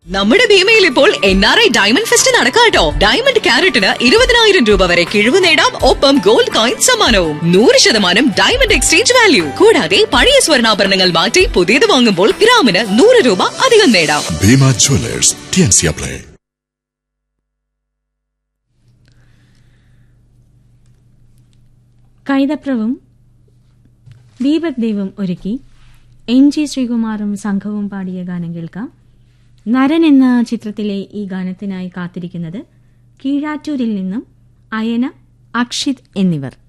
നമ്മുടെ ഭീമയിൽ ഇപ്പോൾ N R I diamond fest നടക്കാട്ടോ ഡയമണ്ട് ക്യാരറ്റിന് ഇരുപതിനായിരം രൂപ വരെ കിഴിവ് നേടാം ഒപ്പം ഗോൾഡ് കോയിൻ സമ്മാനവും നൂറ് ശതമാനം ഡയമണ്ട് എക്സ്ചേഞ്ച് വാല്യൂ കൂടാതെ പഴയ സ്വർണ്ണാഭരണങ്ങൾ മാറ്റി പുതിയത് വാങ്ങുമ്പോൾ ഗ്രാമിന് നൂറ് രൂപ അധികം നേടാം ഭീമ ജ്വല്ലേഴ്സ് ടിയൻസിയ പ്ലേ കൈതപ്രവും ദീപക് ദേവും ഒരുക്കി എം ജി ശ്രീകുമാറും സംഘവും പാടിയ ഗാനം കേൾക്കാം നരൻ എന്ന ചിത്രത്തിലെ ഈ ഗാനത്തിനായി കാത്തിരിക്കുന്നത് കീഴാറ്റൂരിൽ നിന്നും അയന അക്ഷിത് എന്നിവർ